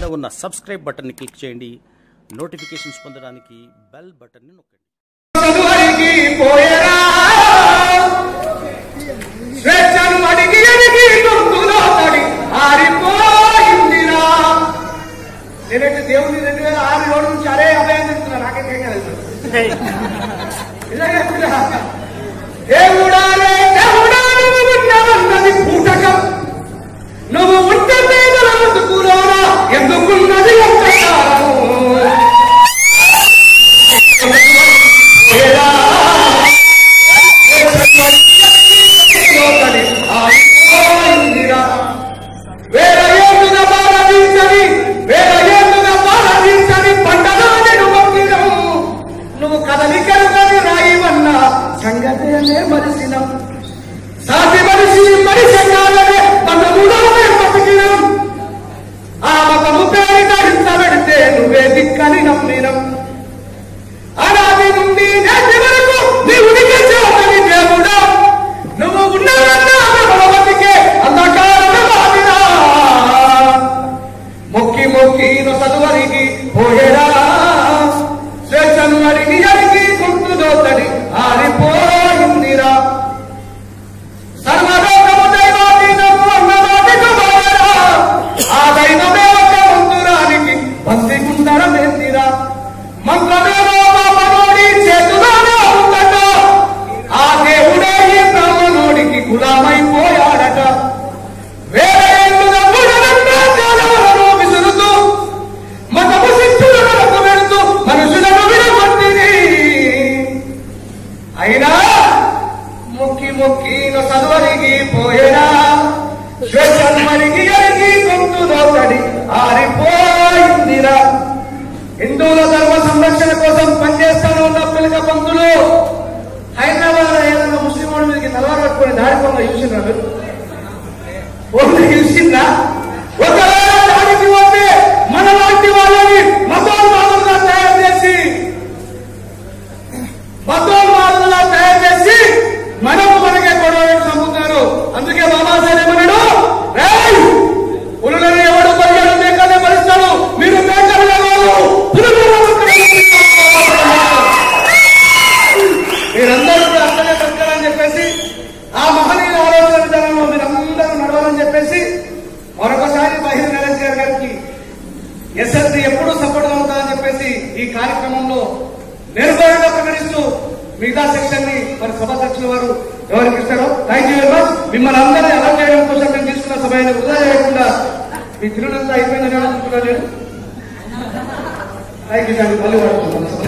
కింద ఉన్న సబ్స్క్రైబ్ బటన్ని క్లిక్ చేయండి నోటిఫికేషన్స్ పొందడానికి బెల్ బటన్ని నొక్కండి చదువరికి పోయేరా స్వేచ్ఛను అడిగి అడిగి గుర్తులో పడి ఆరిపోయిందిరా నేనైతే దేవుని రెండు వేల ఆరు రోజు నుంచి అరే అభయం చెప్తున్నా నాకేం తెలుసు నిజంగా చెప్తున్నా. దేవుడాలే దేవుడా నువ్వు ఉన్నవన్నది పూటకం నువ్వు ఉంటే పేదల బతుకులోనా ఎందుకున్నది ఒక్కసారము ఏరా లోకలి ఆగిపోయిందిరా. వేల ఏళ్ళుగా బాలదించని, వేల ఏళ్ళుగా బాలదించని పంటలోని నువ్వొక్కినం. నువ్వు కదలికలుగని రాయివన్న సంగతినే మరిసినం సాటి మనిషి మనిషి కాలనే బంధములోనే బతికినం ఆ మతము పేరిట హింసబెడితే నువ్వే దిక్కని నమ్మినం అనాది నుండి నేటి వరకు నీ ఉనికి చేతని దేవుడా నువ్వు ఉన్నావన్నా భగవతికే అంధకారమే బాధిరా మొక్కి మొక్కి చదువరికి పోయేరా స్వేచ్ఛను అడిగి అడిగి గుర్తు దోతడి ఆరిపోయిందిరా సర్వలోకము దైవాధీనము అన్న మాటకు పోయేరా ఆ దైవమే ఒక ముందురానికి బంది గుండరమేందిరా మంత్రమేమో పాపనోడి చేతులోనే ఉందట ఆ దేవుడే ఈ బ్రాహ్మణుడికి గులామైపోయాడట వేరే ఏళ్ళుగా మూడనంట కాలవలను విసురుతూ మతము శిక్షుల వరకు వెళుతూ మనుషులను విడగొట్టిరి అయినా మొక్కి మొక్కి చదువరిగి పోయేనా స్వేచ్ఛను మరిగి అరిగి గొంతు నోకడి ఆరిపోయిందిరా హిందువుల ధర్మ సంరక్షణ కోసం పనిచేస్తాను ఉన్న పిల్లక పంతులు హైదరాబాద్ ఏదైనా ముస్లిం వాడి మీదకి తలవారు పట్టుకొని దాడి పొంగ చూసిండ్రా మీరు ఓన్లీ చూసిందా ఒకవేళ దాడికి పోతే మన లాంటి వాళ్ళని మతోన్మాదులుగా తయారు చేసి మతోన్మాదులుగా తయారు చేసి మనము మనకే గొడవలు చంపుతారు అందుకే బాబాసాహెబ్ ఏమన్నాడు "రేయ్, పులులను ఎవడు పరిగణ మేకనే భరిస్తాడు మీరు మేకలు కాదు పులులను మీరందరూ కూడా అక్కడే బతకాలని చెప్పేసి ఆ మహనీయుల ఆలోచన విధానంలో మీరందరూ నడవాలని చెప్పేసి మరొకసారి మహిళ నరేష్ గారి గారికి ఎస్ఎస్సి ఎప్పుడూ సపోర్ట్ అవుతుందని చెప్పేసి ఈ కార్యక్రమంలో నిర్భయంగా ప్రకటిస్తూ మిగతా సెక్షన్ ని మరి సభాధ్యక్షుల వారు ఎవరికి ఇస్తారో థ్యాంక్ యూ వెరీ మచ్ మిమ్మల్ని అందరినీ అలా చేయడం కోసం నేను తీసుకున్న సమయాన్ని వృధా చేయకుండా మీ తిరునంతా అయిపోయిందని అనుకుంటున్నాను నేను థ్యాంక్ యూ మళ్ళీ వాడుతున్నాను